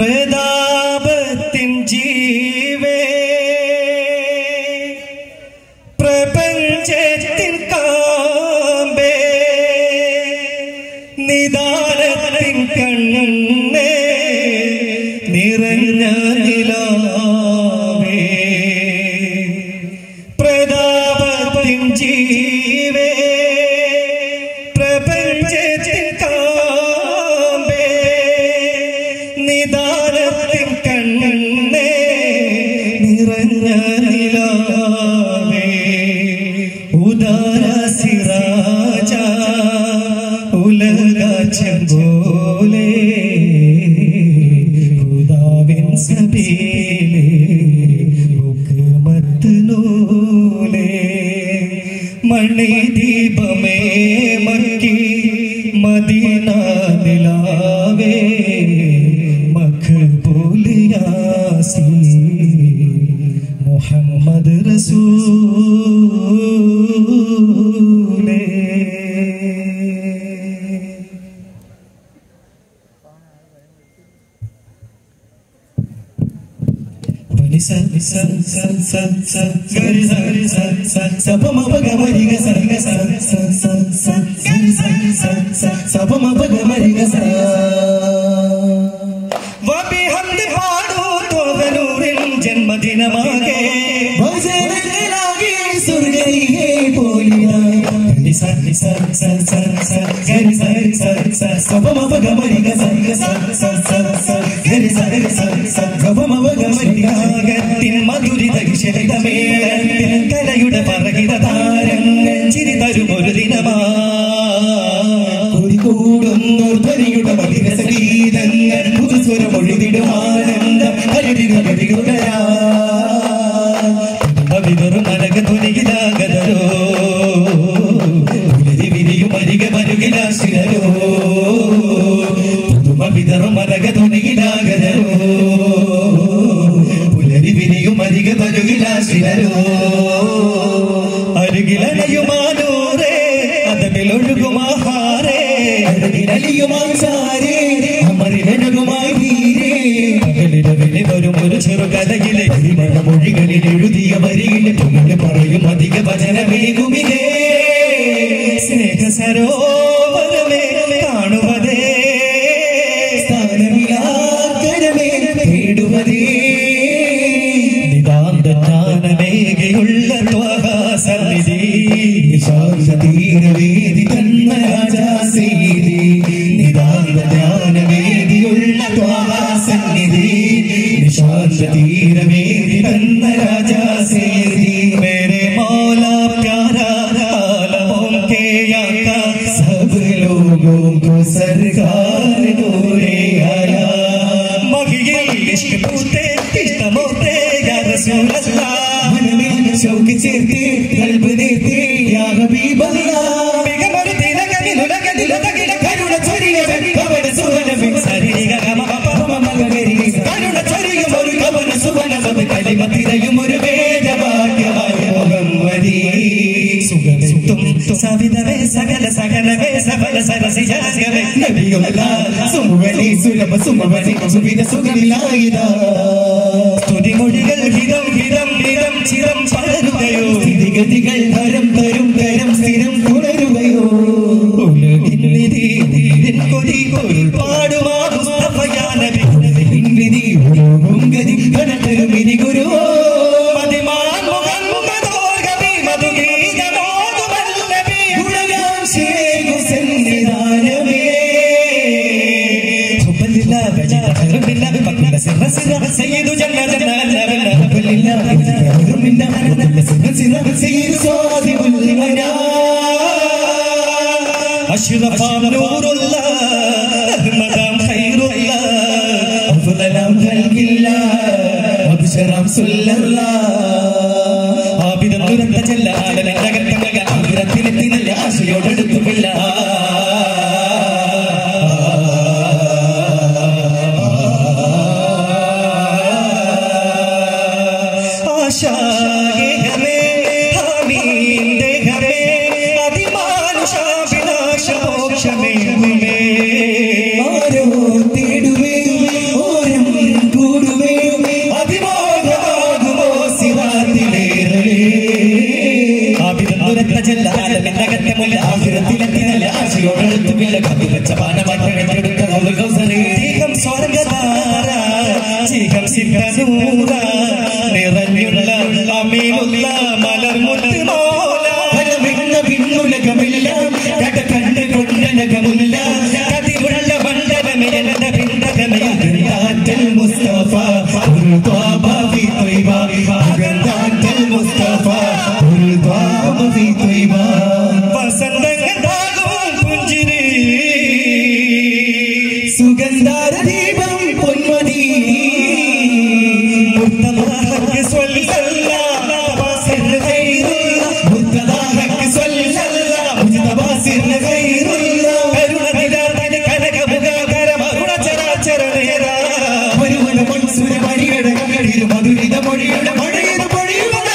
പ്രതാപത്തിൻ ജീവേ പ്രപഞ്ചത്തിൻ കാമ്പേ നിദാനത്തിൻ കണ്ണേ നിറഞ്ഞ നിലാവേ പ്രതാപത്തിൻ ജീവേ പ്രപഞ്ചത്തിൻ കാമ്പേ നിദാനത്തിൻ കണ്ണേ നിറഞ്ഞ നിലാവേ ഉദാര സിറാജ ഉലകാച്ചം പോലെ ഉദാവിൻ സബീലേ ഹുക്മത്ത് നൂലേ മണിദീപമേ മക്കി മദീന നിലാവേ മഖബൂൽ യാസീൻ മുഹമ്മദ് റസൂലേ പനി സ സ സ സ സ ഗരി സ ഗരി സ സ സ പ മ പ ഗ മ രി ഗ സ ഗ സ സ സ സ ഗരി സ സ സ സ പ മ പ ഗ മ രി ഗ സ വബിഹംദ് പാടൂ തോകനൂരിൻ ജന്മദിനമാകെ ഭജനങ്ങളാകെ സ്വർഗരികെ പോലിനായി ഗരി സ ഗരി സ സ സ സ ഗരി സ ഗരി സ സ സ പ മ പ ഗ മ രി ഗ സ ഗ സ സ സ സ ഗരി സ ഗരി സ സ സ പ മ പ ഗ മ രി ഗ രാഗത്തിൻ മധുരിത വിശലിതമേളത്തിൽ കലയുടെ പറകിത താരങ്ങൾ ചിരി തരുമൊരു ദിനമാ കുടികൂടുന്നോർ ധ്വനിയുടെ മധുര സംഗീതങ്ങൾ പുതുസ്വരം ഒഴുതിടും ആനന്ദം കരുതിരുകരാ വിതറു നരക ധ്വനികിലാകതരോ ഉലരി വിരിയും അരിക മരുകിലാശിരോ പുതുമ വിതറു മരക ധ്വനികിലാകതരോ പുലരി വിരിയും അരിക മരുകിലാശിരോ അരുകിലണയുമാനൂറേ അതമിലൊഴുകുമാഹാരേ അഴകിലലിയുമാചാരേ അമരിലഴകുമായി വീരേ പകലിരവിലെ വരും ഒരു ചെറുകഥയിലെ മൊഴികളിൽ എഴുതിയ വരിയിലെ പുകഴ് പറയും അധിക വചനമേകുമിതേ സ്നേഹ സരോവരമേ കാണുവതേ സ്ഥാനമില്ലാക്കരമേ തേടുവതേ നിതാന്ത ജ്ഞാനമേകയുള്ള സന്നിധി നിശാന്ത തീരവേദി തന്ന രാജാസീതി നിതാന്ത ജ്ഞാനവേദിയുള്ള സന്നിധി നിശാന്ത തീരവേദി തന്ന രാജാസീതി മേരെ മൗലാ പ്യാരാ ആലമോം കേ യാക്കാ सब लोगों को सरकार नूरे आया മഹിയിൽ ഇഷ്ക് പൂത്തേ ഇഷ്ടമോത്തേ യാ റസൂലല്ലാ मन में शौक चेते कल्ब देते या हबीब अल्लाह മികമൊരു തിലകനിലുലകനിലുതകില കരുണ ചൊരിയവൻ കവന സുവനവിൻ സരിഗ ഗമ പപ മകരി കരുണ ചൊരിയും ഒരു കവന സുവനവൻ കലിമ തിരയും ഒരു വേദവാക്യമായ മുഹമ്മദി സുഖമെത്തും സവിതവേ സകല സകലവേ സകല സരസിജാസ്യമേ നബിയുള്ള സുമുവലി സുലഭ സുമവലി സുവിധ സുഖമിലായിതാ സ്തുതിമൊഴികൾ ഹിതം ഹിതം ഹിതം ചിരം പകരുകയോ സ്ഥിതിഗതികൾ തരം തരും തരം സ്ഥിരം തുടരുകയോ ഉലകിന്നിധി നീരിൻ കൊതി പൊരുൾ പാടുമാ മുസ്തഫയാ നബി വിധി ഉലകും ഗതി കടത്തരും ഇനി ഗുരു മതിമാൻ മുഹമ്മദോർഗമി മധുഗീതമോതുമല്ലബി ഗുണഗാം ശേഖു സന്നിധാനമേ ഹുബ്ബില്ല ബജാ ഖൈറുല്ല ബക്കല സിറ സിറ സയ്യിദു ജന്ന ജന്ന അല്ലവല്ല ഹുബ്ബില്ല ബജാ മിന്ന സിന സിന സയ്യിദ് സ്വാദിബുൽ മനാ അഷ്റഫ നൂറുല്ല അഹ്മദാം ഖൈറുല്ല അഫ്ദലാം ഖൽഖില്ല അബ്ശറാം സുല്ലല്ലാ ആബിദൻ ദുരന്ത ചെല്ലാലനകത്തങ്ങ ആഗ്രഹത്തിലെത്തി നല്ല ആശയോടെടുത്തുമില്ല ആശാഗേഹമേ ഹാമീം ദേഹമേ അതിമാനുഷാഭിലാഷമോക്ഷമേ ആരോ തേടുവേ ഓരം സിദ്ധനൂറ നിറഞ്ഞുള്ള അമീമുള്ള മലർമുത്ത് മോല ഫലമെന്ന പിന്നുലകമെല്ലാം കട കണ്ട് കൊണ്ടനകമുല്ല കതിരുള്ള മണ്ഡലമേ എന്റെ പിണ്ടകമേ അഗന്താറ്റൽ മുസ്തഫ ഒരു ത്വാബ ഫി ത്വയ്ബ അഗന്താറ്റൽ മുസ്തഫ ഒരു ത്വാബ ഫി ത്വയ്ബ വസന്തങ്ങളാകും പുഞ്ചിരി സുഗന്ധാര ദീപം പൊന്മതി മുത്തമാഹക്ക് സ്വല്ലല്ല തവാസിർ ഖൈറുള്ള മുത്തദാഹക്ക് സ്വല്ലല്ല മുജ്തബാസിർ ഖൈറുല്ല കരുണ നിലാതിന് കനകമുഖാകരം അരുണ ചരാചര നേരാ ഒരുവന മൺസുര മണിയുടെ കകടിൽ മധുരിത മൊഴിയുടെ മഴയുടെ പൊഴിയുമതാ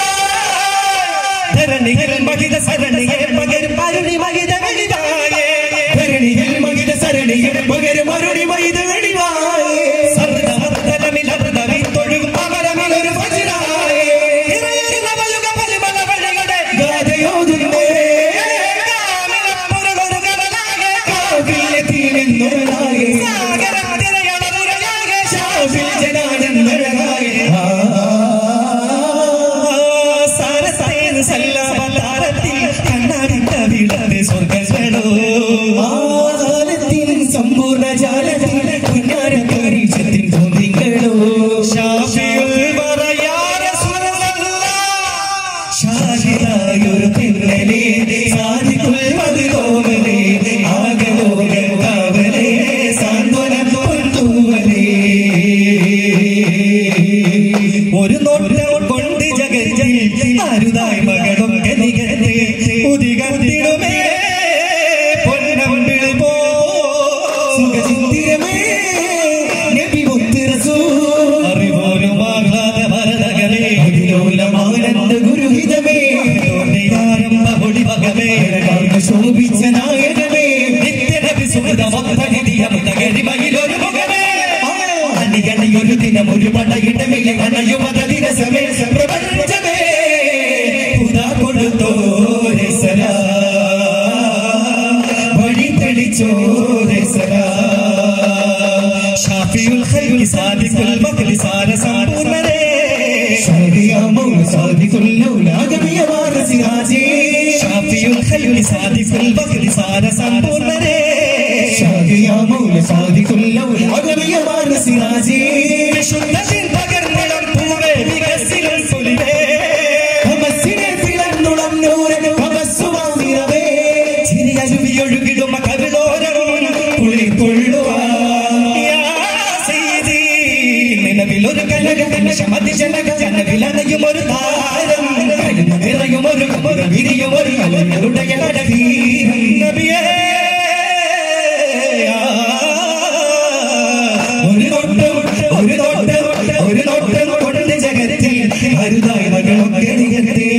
ധരണികൾ മഹിത സരണിയെ പകരും അരുണി മഹിത വെളിവായേ ധരണിയിൽ മകിത സരണിയിൽ പകരം അരുണി മൈത വെളിവായേ സർവമത്തലമിലർദ്ദവിത്തൊഴുകും അമരമിലൊരു ഫജിറായേ. നിറയുന്ന വലുക പരിമള വഴികളുടെ ഗാഥയോതുന്നേ കാമിലപ്പുറമൊരു കടലാകെ. കാവിലെത്തിയെന്നൊരാകെ സാഗരം തിരയളവുരയാകെ. ഷാഫിൽ ജനാനെന്നഴകാകെ ആ സാരസേന സല്ലാപതാരത്തിൽ കണ്ണാടിട്ട വിളവെ സ്വർഗങ്ങളോ ആകാലത്തിൻ സമ്പൂർണ്ണ ജാലത്തിൽ പുന്നാരക്കാരീക്ഷത്തിൽ തോന്നിങ്ങളോ ഷാഫിയുൽ വറയാ റസൂലല്ലാഹ്. ഷാഹിദായൊരു തിന്നലേ സാധിക്കുൾ മതിലോവലേ ആകലോക കാവലേ സാന്ത്വനം പൊന്തൂവലേ ഒരു നോട്ടം കൊണ്ട് ജഗത്തിൽ അരുതായി മകളും ഗതികത്തെ ഉദികത്തിടുമേ പൊന്നമ്പിളി പോ സുഖചിന്തിരമേ നബി മുത്ത് റസൂൽ അറിവോലും ആഹ്ലാദ ഭരതകളെ അതിലോലമാനന്ദ ഗുരുഹിതമേ ആരംഭ ഒടി വകമേ കാർന്ന് ശോഭിച്ച നായകമേ നിത്യനബി സുഹൃതമൊത്തനിധിയം തകരിമയിലൊരു മുഖമേ അണിയണിയൊരു ദിനം ഒരു പടയിടമില്ല അണയുമത ദിവസമേ പ്രപഞ്ചമേ പുതാ കൊടുത്തോരെ സലാ വഴി തെളിച്ചോരെ സലാ ഷാഫിയുൽ ഖൽഖി സാദിഖുൽ മഖ്ലി സാര സമ്പൂർണ്ണരേ ഷാദിയാമൗ സാദിഖുല്ലൗലാഗമിയ വാരസിരാജേ ഷാഫിയുൽ ഖൽഖി സാദിഖുൽ മഖ്ലി സാര സമ്പൂർണ്ണരേ ഷാദിയാമൗ സാദിഖുല്ലൗലാഗമിയ വാരസിരാജേ വിശുദ്ധത്തിൻ പകർന്നിടം പൂവേ വികസിലും സുലിവേ ഹമസിനെ തിളർന്നുളം നൂരൻ ഹമസ്സുവാമിരവേ ചിരിയരുവിയൊഴുകിടുമ കവിളോരം കുളിർ കൊള്ളുവാ സീതി നിലവിലൊരു കലകത്തിന് ശമതി ജനക ജനവിലണയും ഒരു താരം കരുണ നിറയും ഒരു ഒരു വിരിയും ഒരു കലകളുടെ അഴകീരം നബിയേ ഒരു നോട്ടം ഒരു നോട്ടം ഒരു നോട്ടം കൊണ്ട് ജഗത്തിൽ അരുതായ മകളും ഗതികത്തേ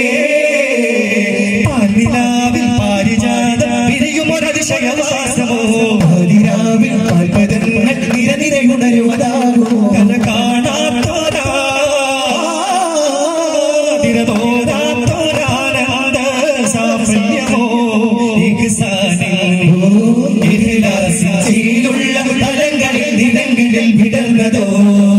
പാൽനിലാവിൽ പാരിജാതം വിരിയും ഒരതിശയവാസമോ അതിരാവിൽ പാൽപദങ്ങൾ നിരനിരയുണരുവതാകോ കല കാണാത്തോരാ തിരതോരാത്തോരാനന്ദ സാഫല്യമോ ഇഹ്സാനിൽ ഇഖ്ലാസിലുള്ള തലങ്ങളിൽ നിലങ്ങളിൽ വിടർന്നതോ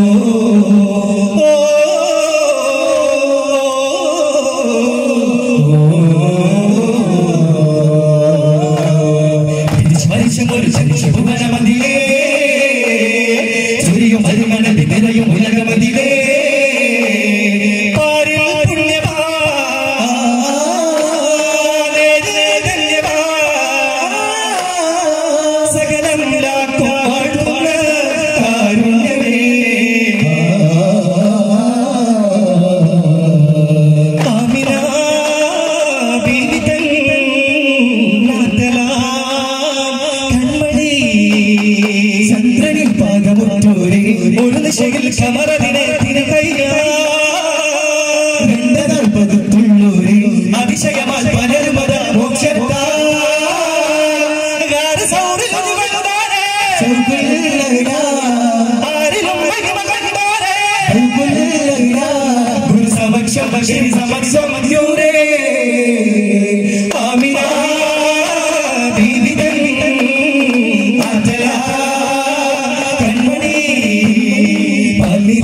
സ്മരിച്ചും ഒരു ശുഭനമതിലേ ചുരിയും അരുമണൽ നിറയും ഉലകമതിലേ പാരിൽ പുണ്യമാ സകലം ലാക്കും വാഴ്ത്തുന്ന കാരുണ്യമേ ആമിന ബീവി തൻ നാത്തലാം കൺമണി ചന്ദ്രനിൽ പാകമുറ്റോരേ ഒരു നിശയിൽ കമറതിനെ തിരുകയ്യാ രണ്ടനാൽപ്പതുള്ളൂരേ അതിശയമാൽ പലരുമത മോക്ഷത്താ സൗറിൽ ഒതുവരുതാരേ ചൗകുല്ലൈലാ ആരിലും മഹിമ കണ്ടോരേ ചൗകുല്ലൈലാ ഗുരുസമക്ഷം ബഷീർ സമക്ഷം യൂരേ ആമിന ബീവി തൻ ആറ്റലാ കൺമണി പല്ലി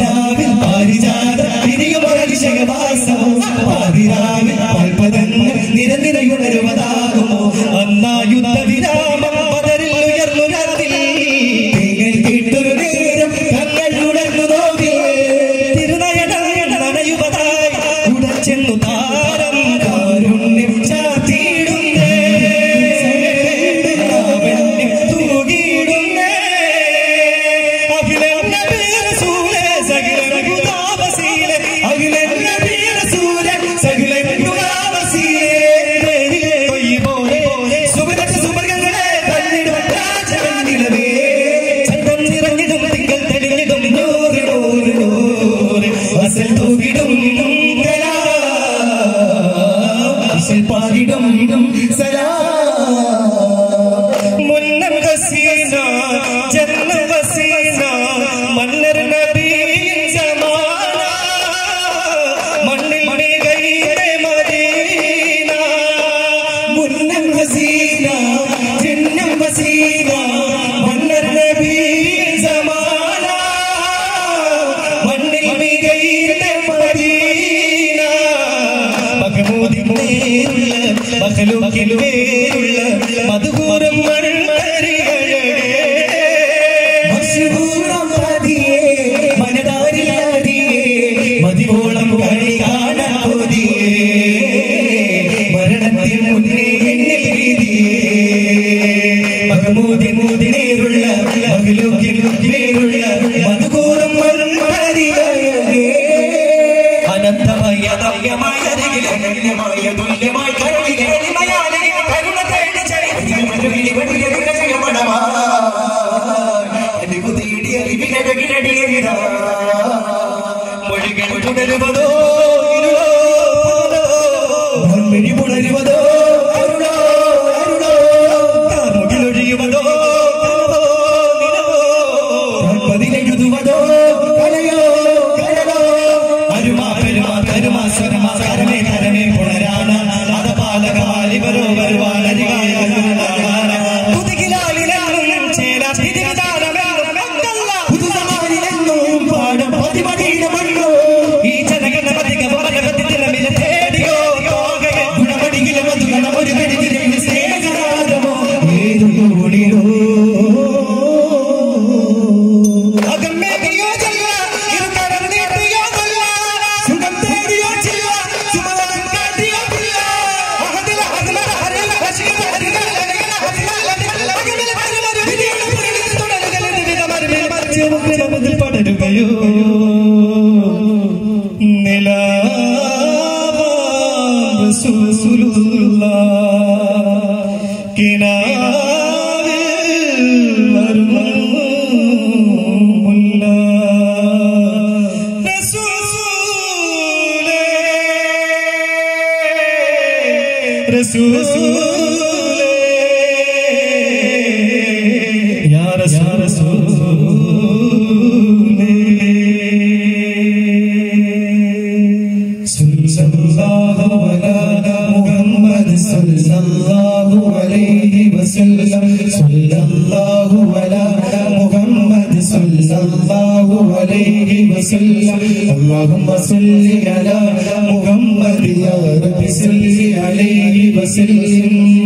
ഹസീന ജന്ന വസീന മന്നർ നബി ജമാന മണ്ണിൽ മികൈതെ മദീന മുന്നം ഹസീന ജന്നം വസീന മന്നർ നബി ജമാന മണ്ണിൽ മികൈതെ മദീന മഹമൂദിൻ നേരുള്ള മഖലൂക്കിൻ വേരുള്ള മധുകൂറും മൺമരികളേ മശഹൂറം പതിയേ മനതാരിലാതിയേ മതിവോളം കളി കാണാൻ കൊതിയേ മരണത്തിൻ മുന്നേ എന്നിൽ വീതിയേ മഹമൂദി മൂദിനേറുള്ള മഹലൂക്കിൽ നേരുള്ള മധുകൂറും മൺമരികളേ അനന്തമായ നവ്യമായ അരികിൽ അനന്യമായ തുല്യമായ കരുണിൽ എളിമയാലെ കരുണ തേടി ചരിത്രം മരുവിളി വെടിയെടുക്ക ചെയ്യപ്പെടവാ. അലിവു തേടി അലിവിനഴകിനടിയരിതാ. മൊഴികൾ തുടരുവതോ ഇരുളോ പുലരോ. പൊന്മിഴി പുണരുവതോ അരുളോ അരുളോ കാർമുകിലൊഴിയുവതോ കനവോ നിലവോ. പതിനെഴുതുവതോ കലയോ കലലോ അരുമാ പെരുമാ തരുമാ സ്വരമാ കരമേ കരമേ പുണരാന അതപാലക വാലിബരോ വരുവാനരികായ പുതുകിലാലിലെന്നും ചേരാ തിരിവിധാനമെന്നും എന്തല്ല. പുതുസമാനിലെന്നും പാടം പതിമടീന മണ്ണോ ഈ ജനഗണപതിക വരകത്തിലമിലെ തേടിയോ തോകയോ ഗുണമടിയിലെ മധുഗണം ഒരു കടിതിരയിൽ സ്നേഹരാഗമോ ഏതു കൂടിയോ അകമേകിയോ ചൊല്ല, ഇരുകരം നീട്ടിയോ കൊല്ല. സുഖം തേടിയോ ചില്ല, സുമതം കാട്ടിയോ പില്ല. അഹദില അഹ്മദ ഹരില ഹശിക ഹരില ലലകല ഹദില ലലകല അകമില ഹരില വിധിയുടെ പുരളിൽ തുടരുകൽ വിവിധ മരുവിൽ മറിച്ച് മുഖിന് മുതൽ പടരുകയോ നിലാവാം റസൂലുള്ളാ കിനാവിൽ വരുമുല്ല റസൂലേ റസൂലേ യാ റസൂലേ സല്ലല്ലാഹു അലാ മുഹമ്മദ് സല്ലല്ലാഹു അലൈഹി വസല്ലം സല്ലല്ലാഹു അലാ മുഹമ്മദ് സല്ലല്ലാഹു അലൈഹി വസല്ലം അല്ലാഹുമ്മ സല്ലി അലാ മുഹമ്മദ് യാ റബ്ബി സല്ലി അലൈഹി വസല്ലം